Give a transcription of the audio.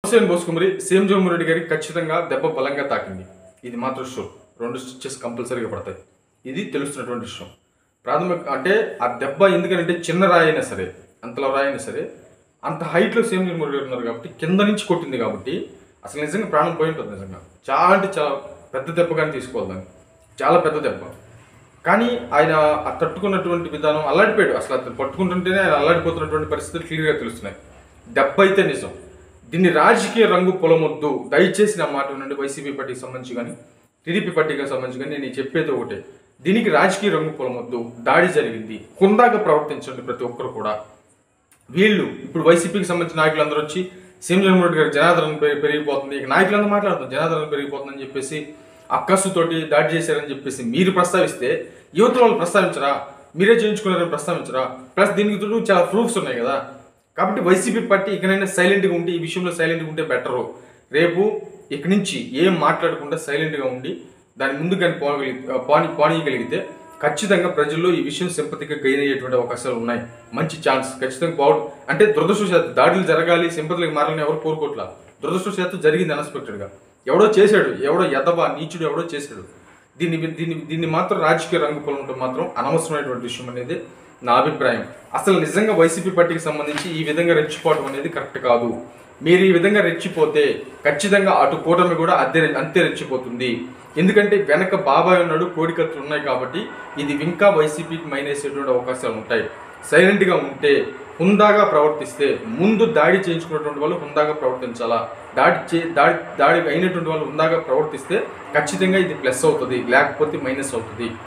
హుసేన్ బోస్కుమరి సీఎం జగన్మోహన్ రెడ్డి గారికి ఖచ్చితంగా దెబ్బ బలంగా తాకింది ఇది మాత్రం షూర్ రెండు స్టిచెస్ కంపల్సరీగా పడతాయి ఇది తెలుస్తున్నటువంటి విషయం ప్రాథమిక అంటే ఆ దెబ్బ ఎందుకంటే చిన్న రాయి అయినా సరే అంతలో రాయి అయినా సరే అంత హైట్లో సీఎం జగన్మోహన్ రెడ్డి గారు ఉన్నారు కాబట్టి కింద నుంచి కొట్టింది కాబట్టి అసలు నిజంగా ప్రాణం పోయి ఉంటుంది నిజంగా చాలా అంటే చాలా పెద్ద దెబ్బగానే తీసుకోవాలి దాన్ని చాలా పెద్ద దెబ్బ కానీ ఆయన ఆ తట్టుకున్నటువంటి విధానం అల్లాడిపోయాడు అసలు అతను పట్టుకుంటుంటేనే ఆయన అల్లాడిపోతున్నటువంటి పరిస్థితులు క్లియర్గా తెలుస్తున్నాయి దెబ్బ అయితే నిజం దీన్ని రాజకీయ రంగు పొలమొద్దు దయచేసి నా మాట వినండి వైసీపీ పార్టీకి సంబంధించి కానీ టీడీపీ పార్టీకి సంబంధించి కానీ నేను చెప్పేది ఒకటే దీనికి రాజకీయ రంగు పొలమొద్దు దాడి జరిగింది హుందాగా ప్రవర్తించండి ప్రతి ఒక్కరు కూడా వీళ్ళు ఇప్పుడు వైసీపీకి సంబంధించిన నాయకులు అందరూ వచ్చి సీఎం జగన్మోహన్ రెడ్డి గారి జనాదరణ పెరి- పెరిగిపోతుంది ఇక నాయకులందరూ మాట్లాడుతున్నారు జనాదరణ పెరిగిపోతుందని చెప్పేసి అక్కసుతోటి దాడి చేశారని చెప్పేసి మీరు ప్రస్తావిస్తే యువత వాళ్ళు ప్రస్తావించరా మీరే చేయించుకున్నారని ప్రస్తావించరా ప్లస్ దీనికి తోడు చాలా ప్రూఫ్స్ ఉన్నాయి కదా కాబట్టి వైసీపీ పార్టీ ఇకనైనా సైలెంట్గా ఉండి ఈ విషయంలో సైలెంట్గా ఉంటే బెటరు రేపు ఇక్కడి నుంచి ఏం మాట్లాడకుండా సైలెంట్గా ఉండి దాని ముందు కానీ పోగలి పాని పానీయగలిగితే ఖచ్చితంగా ప్రజల్లో ఈ విషయం సింపతిగా గెయిన్ అయ్యేటువంటి అవకాశాలు ఉన్నాయి మంచి ఛాన్స్ ఖచ్చితంగా బాగు అంటే దురదృష్టవశాత్తు దాడులు జరగాలి సింపతికి మారాలని ఎవరు కోరుకోవట్లా దురదృష్టవశాత్తు జరిగింది అన్ఎక్స్పెక్టెడ్గా ఎవడో చేశాడు ఎవడో ఎదవ నీచుడు ఎవడో చేశాడు దీన్ని దీన్ని దీన్ని మాత్రం రాజకీయ రంగు పొలంతో మాత్రం అనవసరమైనటువంటి విషయం అనేది నా అభిప్రాయం అసలు నిజంగా వైసీపీ పార్టీకి సంబంధించి ఈ విధంగా రెచ్చిపోవడం అనేది కరెక్ట్ కాదు మీరు ఈ విధంగా రెచ్చిపోతే ఖచ్చితంగా అటు కూటమి కూడా అద్దె అంతే రెచ్చిపోతుంది ఎందుకంటే వెనక బాబాయ్ ఉన్నాడు కోడికత్తులు ఉన్నాయి కాబట్టి ఇది ఇంకా వైసీపీకి మైనేసేటువంటి అవకాశాలు ఉంటాయి సైలెంట్గా ఉంటే హుందాగా ప్రవర్తిస్తే ముందు దాడి చేయించుకున్నటువంటి వాళ్ళు హుందాగా ప్రవర్తించాలా దాడి చే దాడి దాడి అయినటువంటి వాళ్ళు హుందాగా ప్రవర్తిస్తే ఖచ్చితంగా ఇది ప్లస్ అవుతుంది లేకపోతే మైనస్ అవుతుంది